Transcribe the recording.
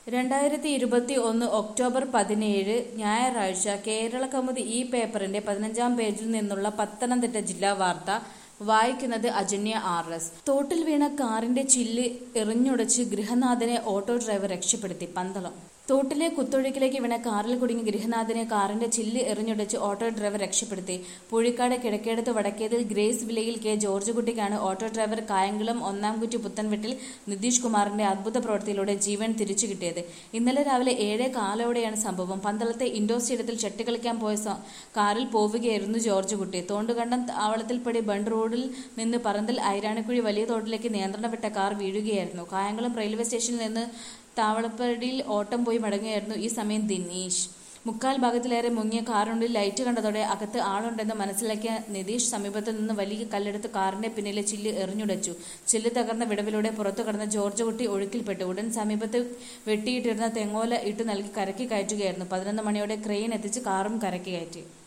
രണ്ടായിരത്തി ഇരുപത്തി ഒന്ന് ഒക്ടോബർ പതിനേഴ് ഞായറാഴ്ച കേരള കൗമുദി ഈ പേപ്പറിന്റെ പതിനഞ്ചാം പേജിൽ നിന്നുള്ള പത്തനംതിട്ട ജില്ലാ വാർത്ത വായിക്കുന്നത് അജന്യ ആർ എസ് തോട്ടിൽ വീണ കാറിന്റെ ചില്ല് എറിഞ്ഞുടച്ച് ഗൃഹനാഥനെ ഓട്ടോ ഡ്രൈവർ രക്ഷപ്പെടുത്തി പന്തളം തോട്ടിലെ കുത്തൊഴുക്കിലേക്ക് വീണ കാറിൽ കുടുങ്ങിയ ഗൃഹനാഥനെ കാറിന്റെ ചില്ല് എറിഞ്ഞുടച്ച് ഓട്ടോ ഡ്രൈവർ രക്ഷപ്പെടുത്തി പുഴിക്കാട് കിഴക്കേടത്ത് വടക്കേതിൽ ഗ്രേസ് വിലയിൽ കെ ജോർജ് കുട്ടിക്കാണ് ഓട്ടോ ഡ്രൈവർ കായംകുളം ഒന്നാം കുറ്റി പുത്തൻവെട്ടിൽ നിതീഷ് കുമാറിന്റെ അദ്ഭുത പ്രവൃത്തിയിലൂടെ ജീവൻ തിരിച്ചു കിട്ടിയത് ഇന്നലെ രാവിലെ ഏഴേ കാലോടെയാണ് സംഭവം പന്തളത്തെ ഇൻഡോർ സ്റ്റേഡിയത്തിൽ ഷെട്ടി കളിക്കാൻ പോയ സ- കാറിൽ പോവുകയായിരുന്നു ജോർജ് കുട്ടി തോണ്ടുകണ്ടം താവളത്തിൽപ്പടി ബണ്ട് റോഡിൽ നിന്ന് പറന്തൽ ഐരാണിക്കുഴി വലിയ തോട്ടിലേക്ക് നിയന്ത്രണം വിട്ട കാർ വീഴുകയായിരുന്നു കായംകുളം റെയിൽവേ സ്റ്റേഷനിൽ നിന്ന് താവളപ്പടിയിൽ ഓട്ടം പോയി മടങ്ങുകയായിരുന്നു ഈ സമയം ദിനീഷ് മുക്കാൽ ഭാഗത്തിലേറെ മുങ്ങിയ കാറിനുള്ളിൽ ലൈറ്റ് കണ്ടതോടെ അകത്ത് ആളുണ്ടെന്ന് മനസ്സിലാക്കിയ നിതീഷ് സമീപത്ത് നിന്ന് വലിയ കല്ലെടുത്ത് കാറിന്റെ പിന്നിലെ ചില്ല് എറിഞ്ഞുടച്ചു ചില്ല് തകർന്ന വിടവിലൂടെ പുറത്തു കടന്ന ജോർജ് കുട്ടി ഒഴുക്കിൽപ്പെട്ടു ഉടൻ സമീപത്ത് വെട്ടിയിട്ടിരുന്ന തെങ്ങോല ഇട്ടു നൽകി കരക്കി കയറ്റുകയായിരുന്നു പതിനൊന്ന് മണിയോടെ ക്രെയിൻ എത്തിച്ച് കാറും കരക്കി കയറ്റി